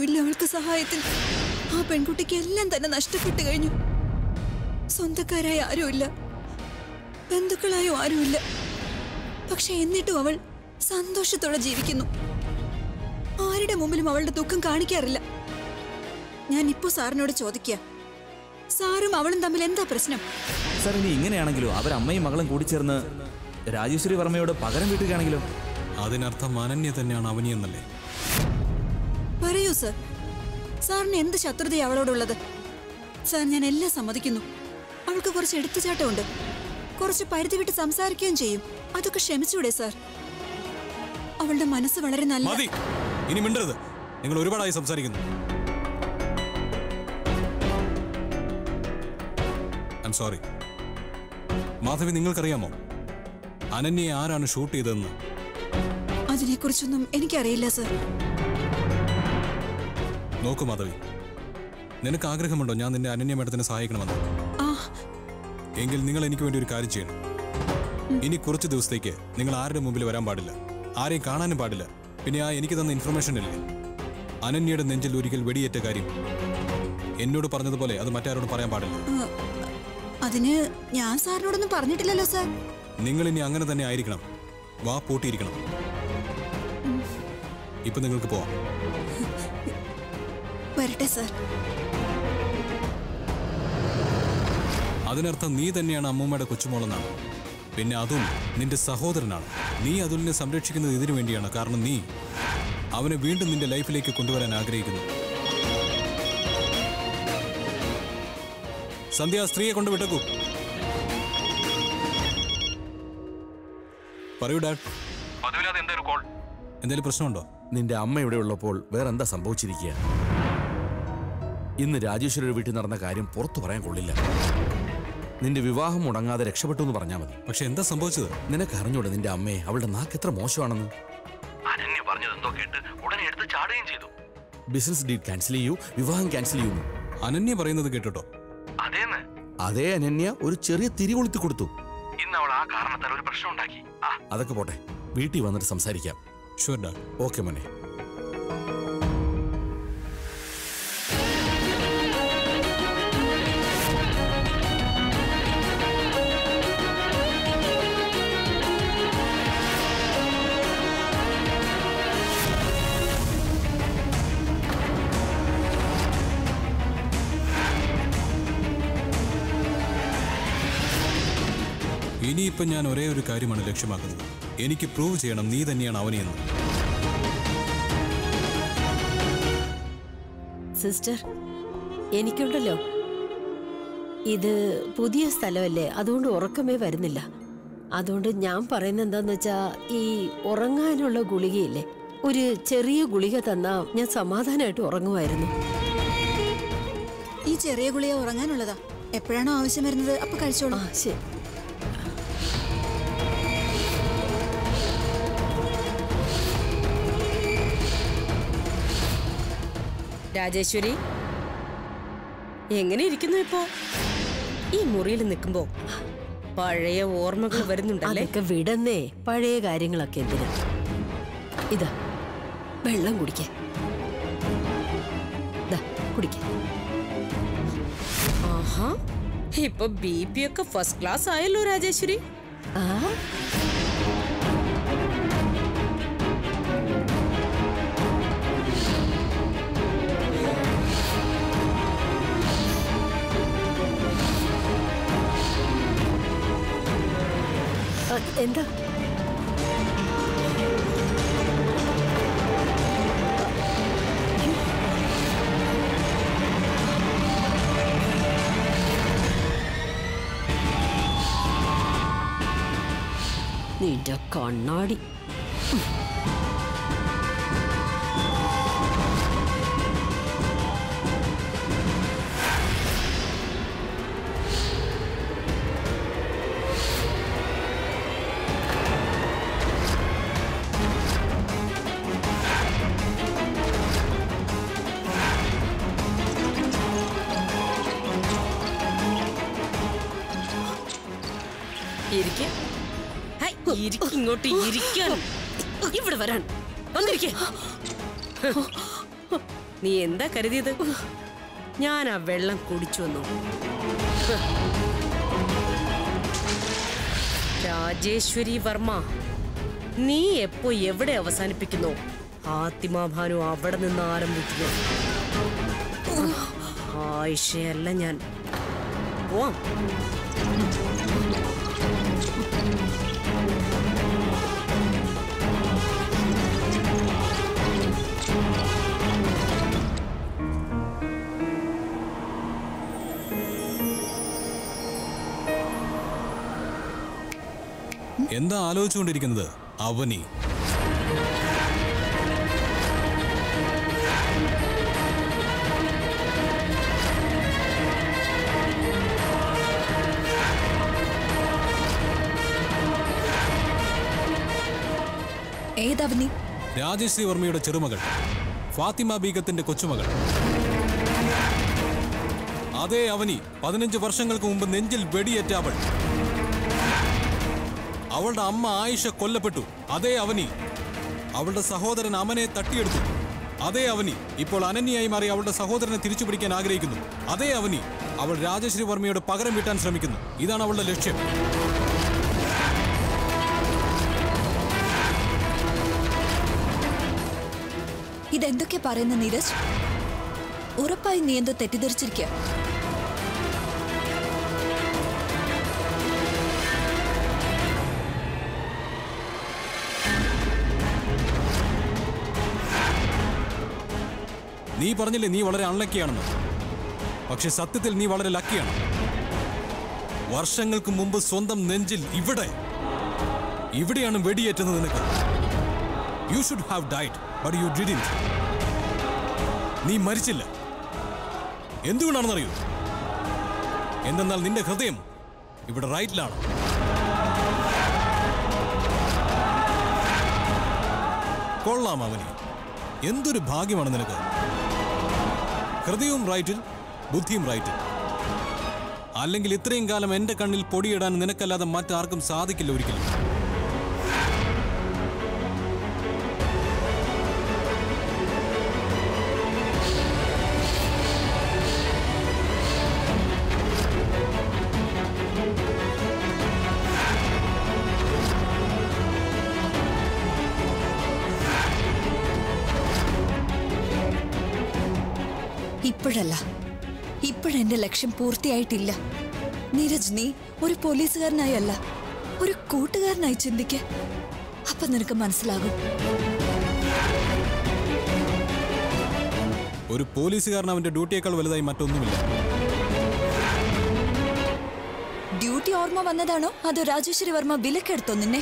ആരുമില്ല അവൾക്ക് സഹായത്തിന് ആ പെൺകുട്ടിക്ക് എല്ലാം തന്നെ നഷ്ടപ്പെട്ടു കഴിഞ്ഞു സ്വന്തക്കാരായ ആരുമില്ല ബന്ധുക്കളായോ ആരുമില്ല പക്ഷെ എന്നിട്ടും അവൾ സന്തോഷത്തോടെ ജീവിക്കുന്നു ആരുടെ മുമ്പിലും അവളുടെ ദുഃഖം കാണിക്കാറില്ല ഞാൻ ഇപ്പോ സാറിനോട് ചോദിക്കുക സാറും അവളും തമ്മിൽ എന്താ പ്രശ്നം സർ ഇനി ഇങ്ങനെയാണെങ്കിലോ അവരമ്മയും മകളും കൂടി ചേർന്ന് രാജേശ്വരി വർമ്മയോട് പകരം വീട്ടുകയാണെങ്കിലോ അതിനർത്ഥം അനന്യ തന്നെയാണ് അവനിയെന്നല്ലേ പറയൂ സർ സാറിന് എന്ത് ശത്രുതയാ അവളോടുള്ളത് സാർ ഞാൻ എല്ലാം സമ്മതിക്കുന്നു അവൾക്ക് കുറച്ച് എടുത്തുചാട്ടമുണ്ട് കുറച്ച് പരിധി വിട്ട് സംസാരിക്കുകയും ചെയ്യും അതൊക്കെ ക്ഷമിച്ചൂടെ സാർ അവളുടെ മനസ്സ് വളരെ നല്ല മതി ഇനി മിണ്ടരുത് നിങ്ങൾ ഒരുപാടായി സംസാരിക്കുന്നു ഐം സോറി മാധവി നിങ്ങൾക്കറിയാമോ അനന്യയെ ആരാണ് ഷൂട്ട് ചെയ്തതെന്ന് അതിനെക്കുറിച്ചൊന്നും എനിക്കറിയില്ല സർ നോക്കൂ മാധവി നിനക്ക് ആഗ്രഹമുണ്ടോ ഞാൻ നിന്റെ അനന്യ മേഡത്തിനെ സഹായിക്കണമെന്ന് ആ എങ്കിൽ നിങ്ങൾ എനിക്ക് വേണ്ടി ഒരു കാര്യം ചെയ്യണം ഇനി കുറച്ച് ദിവസത്തേക്ക് നിങ്ങൾ ആരുടെ മുമ്പിൽ വരാൻ പാടില്ല ആരെയും കാണാനും പാടില്ല പിന്നെ ആ എനിക്ക് തന്ന ഇൻഫർമേഷൻ ഇല്ലേ അനന്യയുടെ നെഞ്ചിൽ ഒരിക്കൽ വെടിയേറ്റ കാര്യം എന്നോട് പറഞ്ഞതുപോലെ അത് മറ്റാരോടും പറയാൻ പാടില്ല ആ, അതിന് ഞാൻ സാറിനോടൊന്നും പറഞ്ഞിട്ടില്ലല്ലോ സാർ നിങ്ങൾ ഇനി അങ്ങനെ തന്നെ ആയിരിക്കണം വാ പൂട്ടിയിരിക്കണം ഇപ്പൊ നിങ്ങൾക്ക് പോവാം വരട്ടെ സാർ അതിനർത്ഥം നീ തന്നെയാണ് അമ്മൂമ്മയുടെ കൊച്ചുമോളെന്നാണ് പിന്നെ അതും നിന്റെ സഹോദരനാണ് നീ അതുലിനെ സംരക്ഷിക്കുന്നത് ഇതിനു വേണ്ടിയാണ് കാരണം നീ അവനെ വീണ്ടും നിന്റെ ലൈഫിലേക്ക് കൊണ്ടുവരാൻ ആഗ്രഹിക്കുന്നു സന്ധ്യ ആ സ്ത്രീയെ കൊണ്ട് വിട്ടേക്കൂ പറയൂ ഡാഡ് എന്തെങ്കിലും പ്രശ്നമുണ്ടോ നിന്റെ അമ്മ ഇവിടെ ഉള്ളപ്പോൾ വേറെന്താ സംഭവിച്ചിരിക്കുക ഇന്ന് രാജേശ്വരിയുടെ വീട്ടിൽ നടന്ന കാര്യം പുറത്തു പറയാൻ കൊള്ളില്ല നിന്റെ വിവാഹം മുടങ്ങാതെ രക്ഷപ്പെട്ടു എന്ന് പറഞ്ഞാൽ മതി പക്ഷെ എന്താ സംഭവിച്ചത് നിനക്ക് അറിഞ്ഞൂടെ നിന്റെ അമ്മയെ അവളുടെ നാക്ക് എത്ര മോശമാണെന്ന് അനന്യ പറഞ്ഞത് എന്തോ കേട്ട് ഉടനെ എടുത്ത് ചാടുകയും ചെയ്തു ബിസിനസ് ഡീൽ ക്യാൻസൽ ചെയ്യൂ വിവാഹം ക്യാൻസൽ ചെയ്യൂ എന്ന്. അനന്യ പറയുന്നത് കേട്ടോ അതേന്ന് അതേ അനന്യ ഒരു ചെറിയ തിരികൊളുത്തി കൊടുത്തു ഇന്ന് അവൾ ആ കാരണത്താൽ ഒരു പ്രശ്നം ഉണ്ടാക്കി ആ അതൊക്കെ പോട്ടെ വീട്ടിൽ വന്നിട്ട് സംസാരിക്കാം ഷുവർ ഡാഡ് ഓക്കെ മോനെ ഇനിയിപ്പം ഞാൻ ഒരേ ഒരു കാര്യമാണ് ലക്ഷ്യമാക്കുന്നത് എനിക്ക് പ്രൂവ് ചെയ്യണം നീ തന്നെയാണ് അവനെയെന്ന് സിസ്റ്റർ എനിക്കുണ്ടല്ലോ ഇത് പുതിയ സ്ഥലമല്ലേ അതുകൊണ്ട് ഉറക്കമേ വരുന്നില്ല അതുകൊണ്ട് ഞാൻ പറയുന്നത് എന്താന്ന് വെച്ചാ ഈ ഉറങ്ങാനുള്ള ഗുളികയില്ലേ ഒരു ചെറിയ ഗുളിക തന്നാ ഞാൻ സമാധാനമായിട്ട് ഉറങ്ങുമായിരുന്നു ഈ ചെറിയ ഗുളിയ ഉറങ്ങാനുള്ളതാ എപ്പോഴാണോ ആവശ്യം വരുന്നത് അപ്പൊ കഴിച്ചോളൂ ആ ശരി രാജേശ്വരി എങ്ങനെ ഇരിക്കുന്നു ഇപ്പോ ഈ മുറിയിൽ നിൽക്കുമ്പോ പഴയ ഓർമ്മകൾ വരുന്നുണ്ടല്ലേ അതൊക്കെ വിടന്നേ പഴയ കാര്യങ്ങളൊക്കെ എന്തിനാ ഇതാ വെള്ളം കുടിക്കേ കുടിക്കേ ആഹാ ഇപ്പൊ ബി പി ഒക്കെ ഫസ്റ്റ് ക്ലാസ് ആയല്ലോ രാജേശ്വരി ആ ആ, എന്താ നിന്റെ കണ്ണാടി ഇരിക്ക ഇരിക്ക ഇങ്ങോട്ട് ഇരിക്കാൻ ഇവിടെ വരാൻ വന്നിരിക്കേ നീ എന്താ കരുതിയത് ഞാൻ ആ വെള്ളം കുടിച്ചു വന്നു ഹ്. രാജേശ്വരി വർമ്മ നീ എപ്പോ എവിടെ അവസാനിപ്പിക്കുന്നു ആത്തിമാഭാനു അവിടെ നിന്ന് ആരംഭിക്കുന്നു ആയിഷയല്ല ഞാൻ പോവാം എന്താ ആലോചിച്ചുകൊണ്ടിരിക്കുന്നത് അവനി ഏതവനി രാജശ്രീ വർമ്മയുടെ ചെറുമകൾ ഫാത്തിമ ബീഗത്തിന്റെ കൊച്ചുമകൾ അതേ അവനി പതിനഞ്ച് വർഷങ്ങൾക്ക് മുമ്പ് നെഞ്ചിൽ വെടിയേറ്റ അവൾ അവളുടെ അമ്മ ആയിഷ കൊല്ലപ്പെട്ടു അതേ അവനി അവളുടെ സഹോദരൻ അമനെ തട്ടിയെടുത്തു അതേ അവനി ഇപ്പോൾ അനന്യയായി മാറി അവളുടെ സഹോദരനെ തിരിച്ചു പിടിക്കാൻ ആഗ്രഹിക്കുന്നു അതേ അവനി അവൾ രാജശ്രീ വർമ്മയോട് പകരം വീട്ടാൻ ശ്രമിക്കുന്നു ഇതാണ് അവളുടെ ലക്ഷ്യം ഇതെന്തൊക്കെ പറയുന്ന നീരജ് ഉറപ്പായി നീ എന്തോ തെറ്റിദ്ധരിച്ചിരിക്കുക നീ പറഞ്ഞില്ലേ നീ വളരെ അൺലക്കിയാണെന്ന് പക്ഷെ സത്യത്തിൽ നീ വളരെ ലക്കിയാണ് വർഷങ്ങൾക്ക് മുമ്പ് സ്വന്തം നെഞ്ചിൽ ഇവിടെ ഇവിടെയാണ് വെടിയേറ്റുന്നത് നിനക്ക് you should have died but you didn't നീ മരിച്ചില്ല എന്തുകൊണ്ടാണെന്നറിയൂ എന്തെന്നാൽ നിന്റെ ഹൃദയം ഇവിടെ റൈറ്റിലാണ് കൊള്ളാം അവനെ എന്തൊരു ഭാഗ്യമാണ് നിനക്ക് ഹൃദയവും റൈറ്റിൽ ബുദ്ധിയും റൈറ്റിൽ അല്ലെങ്കിൽ ഇത്രയും കാലം എന്റെ കണ്ണിൽ പൊടിയിടാൻ നിനക്കല്ലാതെ മറ്റാർക്കും സാധിക്കില്ല ഒരിക്കലും ഇപ്പോഴല്ല ഇപ്പോഴെന്റെ ലക്ഷ്യം പൂർത്തിയായിട്ടില്ല നീരജ് നീ ഒരു പോലീസുകാരനായി അല്ല ഒരു കൂട്ടുകാരനായി ചിന്തിക്ക അപ്പൊ നിനക്ക് മനസ്സിലാകും ഒരു പോലീസുകാരൻ അവന്റെ ഡ്യൂട്ടിയേക്കാൾ വലുതായി മറ്റൊന്നുമില്ല ഡ്യൂട്ടി ഓർമ്മ വന്നതാണോ അതോ രാജേശ്വരി വർമ്മ വിലക്കെടുത്തോ നിന്നെ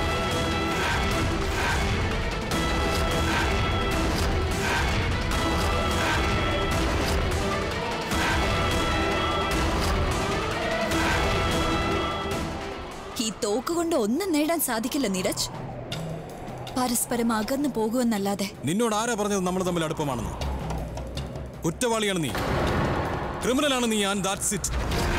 ഈ തോക്ക് കൊണ്ട് ഒന്നും നേടാൻ സാധിക്കില്ല നീരജ് പരസ്പരം അകന്നു പോകുമെന്നല്ലാതെ നിന്നോട് ആരാ പറഞ്ഞത് നമ്മൾ തമ്മിൽ അടുപ്പമാണെന്ന് കുറ്റവാളിയാണ് നീ ക്രിമിനലാണ് നീ and that's it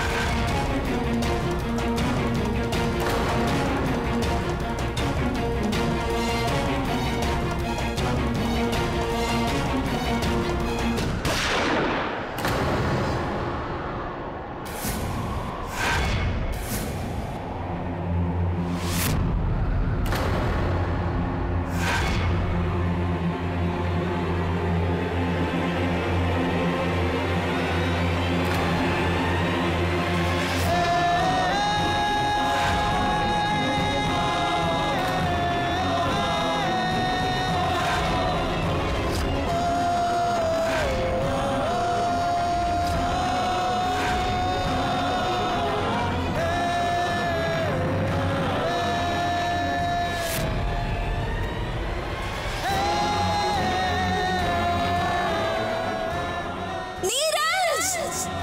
Neeraj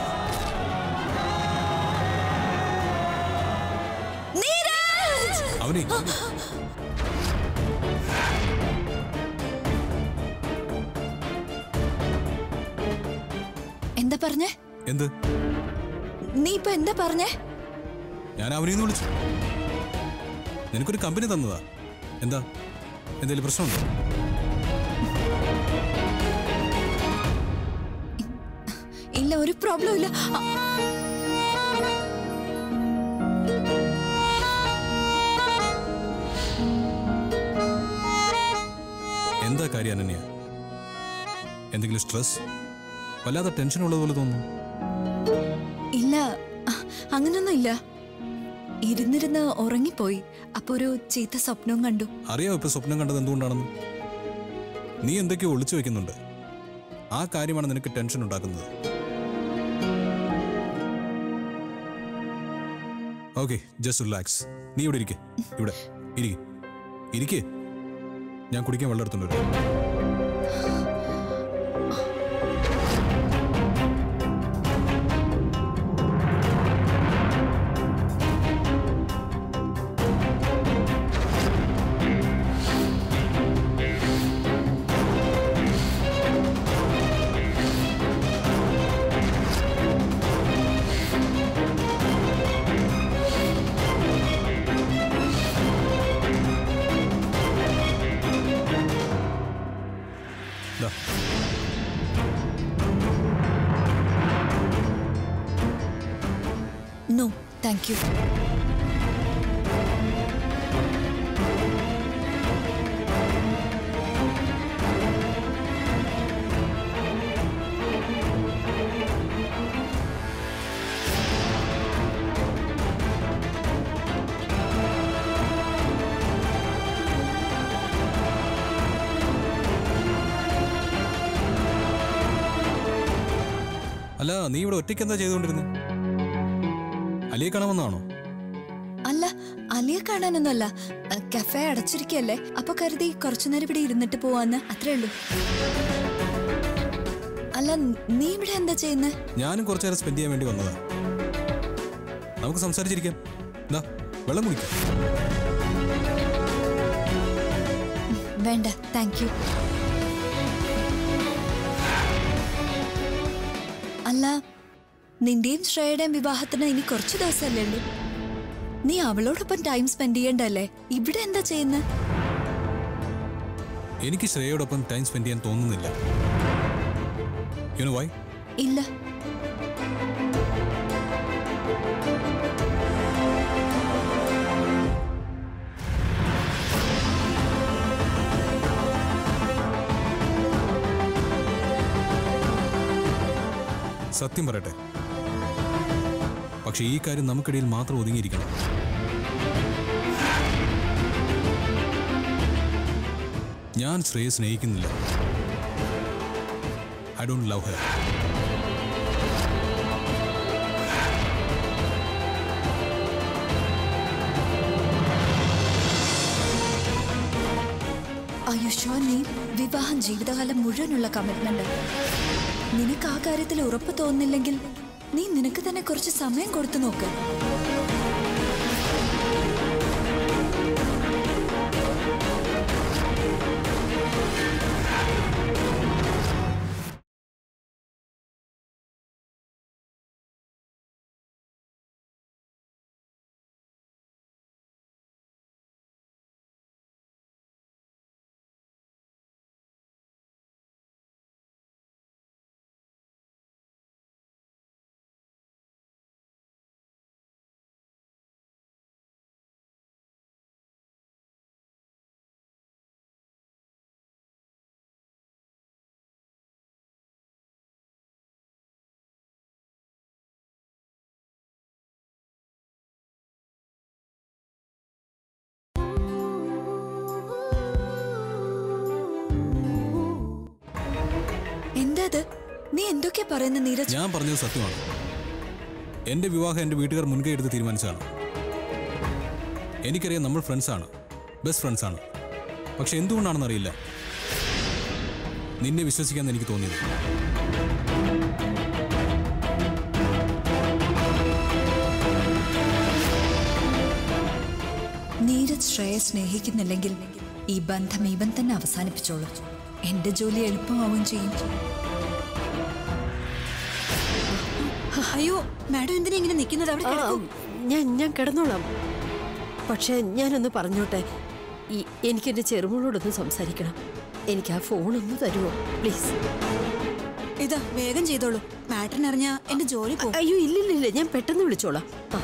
Neeraj അവനെ എന്താ പറഞ്ഞേ എന്ത് നീ ഇപ്പൊ എന്താ പറഞ്ഞേ ഞാൻ അവനെന്ന് വിളിച്ചു നിനക്കൊരു കമ്പനി തന്നതാ എന്താ എന്തെങ്കിലും പ്രശ്നമുണ്ടോ ഇല്ല ഒരു പ്രോബ്ലം ഇല്ല അ- എന്താ കാര്യം അനന്യ എന്തെങ്കിലും സ്ട്രെസ് വല്ലാതെ ടെൻഷൻ ഉള്ളതുപോലെ തോന്നുന്നു ഇല്ല അ- അങ്ങനൊന്നും ഇല്ല ഇരുന്നിരുന്ന് ഉറങ്ങിപ്പോയി അപ്പൊ ഒരു ചീത്ത സ്വപ്നവും കണ്ടു അറിയാം ഇപ്പൊ സ്വപ്നം കണ്ടത് എന്തുകൊണ്ടാണെന്ന് നീ എന്തൊക്കെയോ ഒളിച്ചു വെക്കുന്നുണ്ട് ആ കാര്യമാണ് നിനക്ക് ടെൻഷൻ ഉണ്ടാക്കുന്നത് ഓക്കെ ജസ്റ്റ് റിലാക്സ് നീ ഇവിടെ ഇരിക്കെ ഇവിടെ ഇരിക്കെ ഇരിക്കെ ഞാൻ കുടിക്കാൻ വെള്ളം എടുത്തോണ്ട് വരാം ദാ, നോ താങ്ക് യു അല്ല നീ ഇവിടെ ഒറ്റയ്ക്ക് എന്താ ചെയ്തുകൊണ്ടിരുന്നത് അലിയെ കാണാമെന്നാണോ അല്ല അലിയെ കാണാനൊന്നുമല്ല അ, കഫേ അടച്ചിരിക്കല്ലേ അപ്പൊ കരുതി കുറച്ചു നേരം ഇവിടെ ഇരുന്നിട്ട് പോവാന്ന് അത്രേ ഉള്ളൂ അല്ല നീ ഇവിടെ എന്താ ചെയ്യുന്നത് ഞാനും കുറച്ചു നേരം സ്പെൻഡ് ചെയ്യാൻ വേണ്ടി വന്നതാ നമുക്ക് സംസാരിച്ചിരിക്കാം എന്താ വെള്ളം കുടിക്കാം വേണ്ട താങ്ക് യു അല്ല നിന്റെയും ശ്രേയയുടെയും വിവാഹത്തിന് ഇനി കുറച്ച് ദിവസമല്ലേ ഉള്ളൂ നീ അവളോടൊപ്പം ടൈം സ്പെൻഡ് ചെയ്യണ്ടല്ലേ ഇവിടെ എന്താ ചെയ്യുന്നത് എനിക്ക് ശ്രേയോടൊപ്പം ടൈം സ്പെൻഡ് ചെയ്യാൻ തോന്നുന്നില്ല യുനോ വൈ ഇല്ല സത്യം പറയട്ടെ പക്ഷെ ഈ കാര്യം നമുക്കിടയിൽ മാത്രം ഒതുങ്ങിയിരിക്കണം ഞാൻ ശ്രേയെ സ്നേഹിക്കുന്നില്ല ഐ ഡോണ്ട് ലവ് ഹെർ ആയുഷോ നീ വിവാഹം ജീവിതകാലം മുഴുവനുള്ള കമ്മിറ്റ്മെന്റ് നിനക്ക് ആ കാര്യത്തിൽ ഉറപ്പ് തോന്നുന്നില്ലെങ്കിൽ നീ നിനക്ക് തന്നെ കുറച്ച് സമയം കൊടുത്തു നോക്ക് എന്താ അത് നീ എന്തൊക്കെയാ പറയുന്ന നീരജ് ഞാൻ പറഞ്ഞത് സത്യമാണ് എന്റെ വിവാഹം എന്റെ വീട്ടുകാർ മുൻകൈ എടുത്ത് തീരുമാനിച്ചതാണ് എനിക്കറിയാം നമ്മൾ ഫ്രണ്ട്സാണ് ബെസ്റ്റ് ഫ്രണ്ട്സാണ് പക്ഷെ എന്തുകൊണ്ടാണെന്ന് അറിയില്ല നിന്നെ വിശ്വസിക്കാൻ എനിക്ക് തോന്നിയത് നീരജ് ശ്രേയെ സ്നേഹിക്കുന്നില്ലെങ്കിൽ ഈ ബന്ധം ഇവൻ തന്നെ അവസാനിപ്പിച്ചോളൂ എന്റെ ജോലി എളുപ്പമാവുകയും ചെയ്യും അയ്യോ മാഡം എന്തിനാ ഇങ്ങനെ നിൽക്കുന്നത് അവിടെ ആ, കിടക്കൂ. ഞാൻ ഞാൻ കിടന്നോളാം പക്ഷെ ഞാനൊന്ന് പറഞ്ഞോട്ടെ ഈ എനിക്കെന്റെ ചെറുമോളോടൊന്ന് സംസാരിക്കണം എനിക്ക് ആ ഫോൺ ഒന്ന് തരുമോ പ്ലീസ് ഇതാ വേഗം ചെയ്തോളൂ മാറ്ററിനറിഞ്ഞാ എന്റെ ജോലി പോകും അയ്യോ ഇല്ലില്ലില്ല ഞാൻ പെട്ടെന്ന് വിളിച്ചോളാം ആ.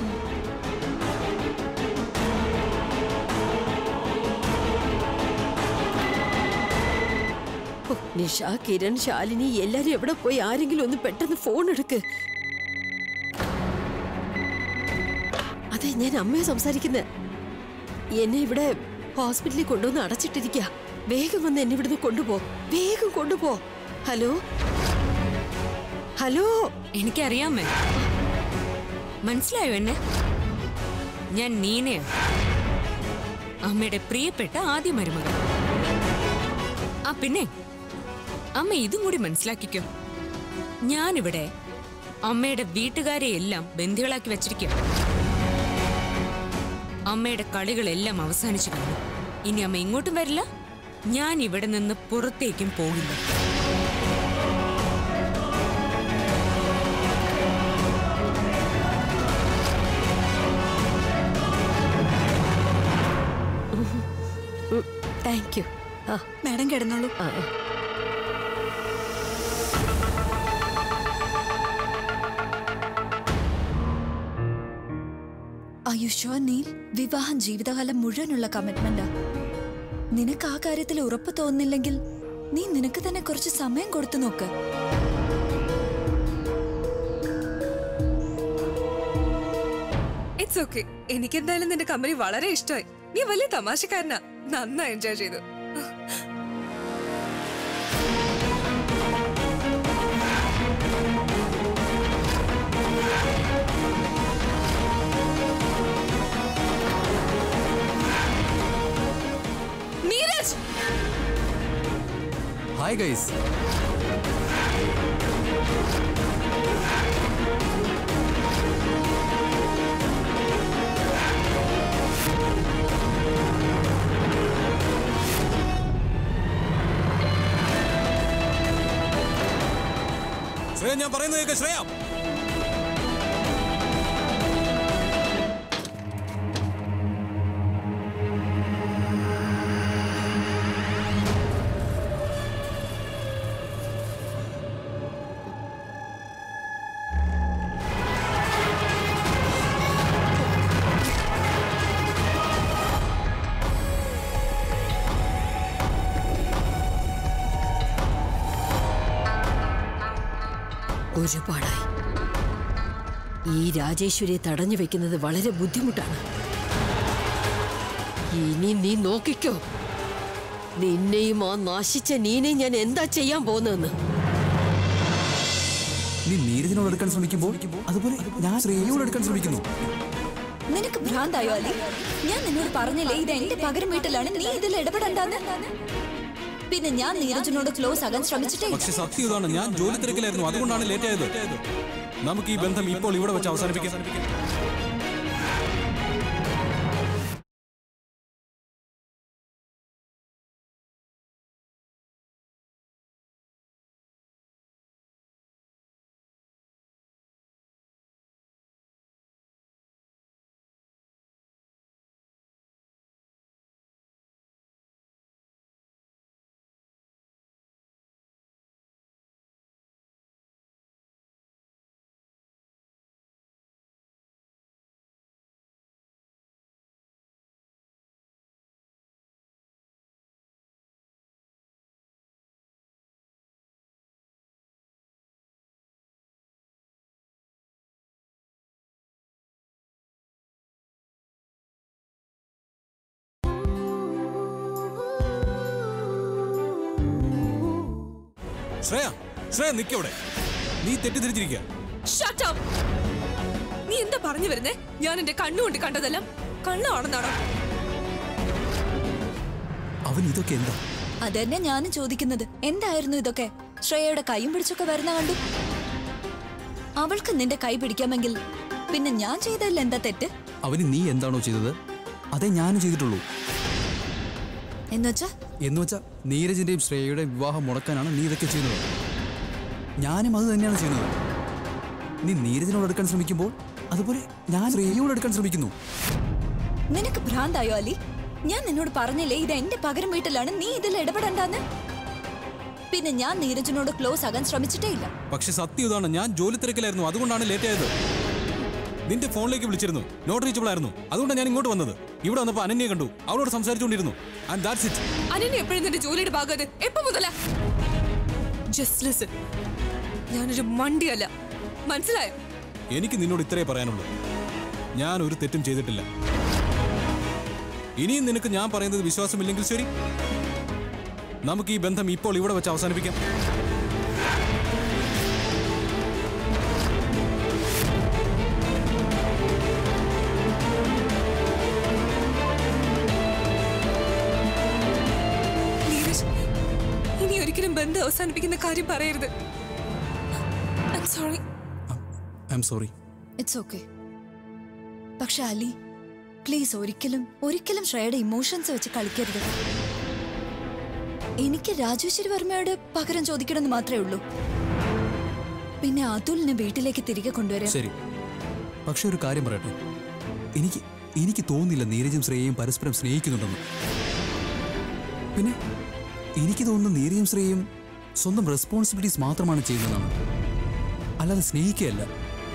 ഓ, നിഷ കിരൺ ശാലിനി എല്ലാരും എവിടെ പോയി ആരെങ്കിലും ഒന്ന് പെട്ടെന്ന് ഫോൺ എടുക്ക് അതെ ഞാൻ അമ്മയെ സംസാരിക്കുന്നത് എന്നെ ഇവിടെ ഹോസ്പിറ്റലിൽ കൊണ്ടുവന്ന് അടച്ചിട്ടിരിക്കുക വേഗം വന്ന് എന്നെ ഇവിടുന്ന് കൊണ്ടുപോ വേഗം കൊണ്ടുപോ ഹലോ ഹലോ എനിക്കറിയാമേ മനസ്സിലായോ എന്നെ ഞാൻ നീനയാ അമ്മയുടെ പ്രിയപ്പെട്ട ആദ്യ മരുമകൻ ആ പിന്നെ അമ്മ ഇതും കൂടി മനസ്സിലാക്കിക്കോ ഞാനിവിടെ അമ്മയുടെ വീട്ടുകാരെ എല്ലാം ബന്ധികളാക്കി വെച്ചിരിക്കുക അമ്മയുടെ കളികളെല്ലാം അവസാനിച്ചു കഴിഞ്ഞു ഇനി അമ്മ ഇങ്ങോട്ടും വരില്ല ഞാൻ ഇവിടെ നിന്ന് പുറത്തേക്കും പോകില്ല താങ്ക് യു ആ മാഡം കിടന്നോളൂ ആ ആ. ആയുഷോ നീൽ വിവാഹം ജീവിതകാലം മുഴുവനുള്ള കമ്മിറ്റ്മെന്റാ നിനക്ക് ആ കാര്യത്തിൽ ഉറപ്പ് തോന്നുന്നില്ലെങ്കിൽ നീ നിനക്ക് തന്നെ കുറച്ച് സമയം കൊടുത്തു നോക്ക് ഇറ്റ്സ് ഓക്കെ എനിക്ക് എന്തായാലും നിന്റെ കമ്പനി വളരെ ഇഷ്ടമായി നീ വലിയ തമാശക്കാരനാ നന്നായി എൻജോയ് ചെയ്തു നീരജ് ഹായ് ഗൈസ് ശ്രേയ ഞാൻ പറയുന്നത് കേൾക്ക ശ്രേയ ഒരുപാടായി ഈ രാജേശ്വരിയെ തടഞ്ഞു വെക്കുന്നത് വളരെ ബുദ്ധിമുട്ടാണ് ഇനി നീ നോക്കിക്കോ നിന്നെയും ആ നാശിച്ച നീനെയും ഞാൻ എന്താ ചെയ്യാൻ പോകുന്നതെന്ന് നീ നീരജിനോട് എടുക്കാൻ ശ്രമിക്കുമ്പോൾ അതുപോലെ ഞാൻ ശ്രേയയോട് എടുക്കാൻ ശ്രമിക്കുന്നു നിനക്ക് ഭ്രാന്തായോ അലി ഞാൻ നിന്നോട് പറഞ്ഞില്ലേ ഇത് എന്റെ പകരം വീട്ടിലാണ് നീ ഇതിൽ ഇടപെടണ്ടെന്ന് പിന്നെ ഞാൻ നീരജിനോട് ക്ലോസ് ആകാൻ ശ്രമിച്ചിട്ടേ ഇല്ല. പക്ഷെ സത്യം ഇതാണ് ഞാൻ ജോലി തിരക്കിലായിരുന്നു അതുകൊണ്ടാണ് ലേറ്റ് ആയത് നമുക്ക് ഈ ബന്ധം ഇപ്പോൾ ഇവിടെ വെച്ച് അവസാനിപ്പിക്കാം ശ്രേയ ശ്രേയ നിക്കവിടെ നീ തെറ്റിദ്ധരിച്ചിരിക്കുക Shut up! നീ എന്താ പറഞ്ഞു വരുന്നേ ഞാൻ എന്റെ കണ്ണുകൊണ്ട് കണ്ടതെല്ലാം കണ്ണാണെന്നാണോ അവൻ ഇതൊക്കെ എന്താ അതന്നെ ഞാനും ചോദിക്കുന്നത് എന്തായിരുന്നു ഇതൊക്കെ ശ്രേയയുടെ കൈയും പിടിച്ചൊക്കെ വരുന്ന കണ്ടു അവൾക്ക് നിന്റെ കൈ പിടിക്കാമെങ്കിൽ പിന്നെ ഞാൻ ചെയ്തതിൽ എന്താ തെറ്റ് അവന് നീ എന്താണോ ചെയ്തത് അതേ ഞാനും ചെയ്തിട്ടുള്ളൂ എന്നുവെച്ചാ എന്ന് വെച്ചാ നീരജിന്റെയും ശ്രേയയുടെയും വിവാഹം മുടക്കാനാണ് നീ ഇതൊക്കെ ചെയ്യുന്നത് ഞാനും അത് തന്നെയാണ് ചെയ്യുന്നത് നീ നീരജിനോട് എടുക്കാൻ ശ്രമിക്കുമ്പോൾ അതുപോലെ ഞാൻ ശ്രേയയോട് എടുക്കാൻ ശ്രമിക്കുന്നു നിനക്ക് ഭ്രാന്തായോ അലി ഞാൻ നിന്നോട് പറഞ്ഞില്ലേ ഇത് എന്റെ പകരം വീട്ടിലാണ് നീ ഇതിൽ ഇടപെടണ്ടെന്ന് പിന്നെ ഞാൻ നീരജിനോട് ക്ലോസ് ആകാൻ ശ്രമിച്ചിട്ടേ ഇല്ല പക്ഷെ സത്യം ഇതാണ് ഞാൻ ജോലി തിരക്കിലായിരുന്നു അതുകൊണ്ടാണ് ലേറ്റ് ആയത് നിന്റെ ഫോണിലേക്ക് വിളിച്ചിരുന്നു നോട്ട് റീച്ചബിൾ ആയിരുന്നു അതുകൊണ്ടാണ് ഞാൻ ഇങ്ങോട്ട് വന്നത് ഇവിടെ വന്നപ്പോൾ അനന്യെ കണ്ടു അവളോട് സംസാരിച്ചുകൊണ്ടിരുന്നു ആൻഡ് ദാറ്റ്സ് ഇറ്റ് അനന്യ എപ്പോഴും നിന്റെ ജോലിയുടെ ഭാഗത്ത് എപ്പോ മുതല ജസ്റ്റ് ലിസൺ ഞാനൊരു മണ്ടിയല്ല മനസ്സിലായോ എനിക്ക് നിന്നോട് ഇത്രേ പറയാനുള്ളൂ ഞാൻ ഒരു തെറ്റും ചെയ്തിട്ടില്ല ഇനിയും നിനക്ക് ഞാൻ പറയുന്നത് വിശ്വാസമില്ലെങ്കിൽ ശരി നമുക്ക് ഈ ബന്ധം ഇപ്പോൾ ഇവിടെ വെച്ച് അവസാനിപ്പിക്കാം നീരജ് ഇനി ഒരിക്കലും ബന്ധം അവസാനിപ്പിക്കുന്ന കാര്യം പറയരുത് sorry I'm sorry it's okay പക്ഷെ അലി പ്ലീസ് ഒരിക്കലും ഒരിക്കലും ശ്രേയയുടെ ഇമോഷൻസ് വെച്ച് കളിക്കരുത് എനിക്ക് രാജേശ്വരി വർമ്മയോട് പകരം ചോദിക്കണമെന്ന് മാത്രമേ ഉള്ളൂ പിന്നെ അതുലിനെ വീട്ടിലേക്ക് തിരികെ കൊണ്ടുവരാം ശരി പക്ഷെ ഒരു കാര്യം പറയട്ടെ എനിക്ക് എനിക്ക് തോന്നുന്നില്ല നീരജും ശ്രേയയും പരസ്പരം സ്നേഹിക്കുന്നുണ്ടെന്ന് പിന്നെ എനിക്ക് തോന്നുന്നു നീരജും ശ്രേയയും സ്വന്തം റെസ്പോൺസിബിലിറ്റീസ് മാത്രമാണ് ചെയ്യുന്നതെന്നാണ് അല്ലാതെ സ്നേഹിക്കുകയല്ല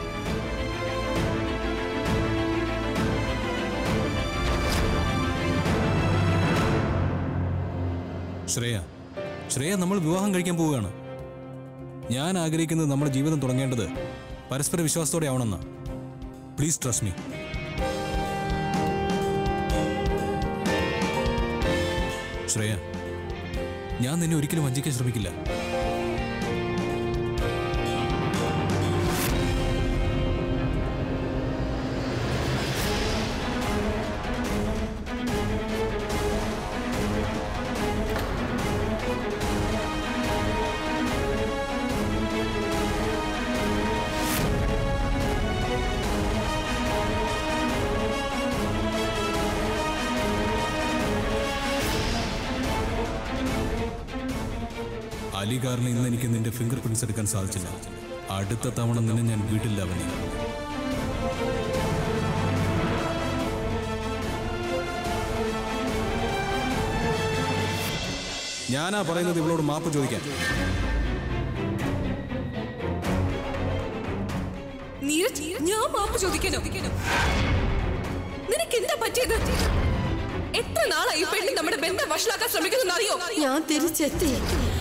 ശ്രേയ ശ്രേയ നമ്മൾ വിവാഹം കഴിക്കാൻ പോവുകയാണ് ഞാൻ ആഗ്രഹിക്കുന്നത് നമ്മുടെ ജീവിതം തുടങ്ങേണ്ടത് പരസ്പര വിശ്വാസത്തോടെ ആവണമെന്ന് പ്ലീസ് ട്രസ്റ്റ് മീ ശ്രേയ ഞാൻ നിന്നെ ഒരിക്കലും വഞ്ചിക്കാൻ ശ്രമിക്കില്ല അലി കാരണം ഇന്ന് എനിക്ക് നിന്റെ ഫിംഗർ പ്രിന്റ്സ് എടുക്കാൻ സാധിച്ചില്ല അടുത്ത തവണ നിന്നെ ഞാൻ വീട്ടില്ല അവനെ ഞാനാ പറയുന്നത് ഇവളോട് മാപ്പ് ചോദിക്കാൻ നീരജ് ഞാൻ മാപ്പ് ചോദിക്കണോ നിനക്ക് എന്താ പറ്റിയത് എത്ര നാളായി ഈ പെണ്ണ് നമ്മുടെ ബന്ധം വഷളാക്കാൻ ശ്രമിക്കുന്നു അറിയോ ഞാൻ തിരിച്ചെത്തി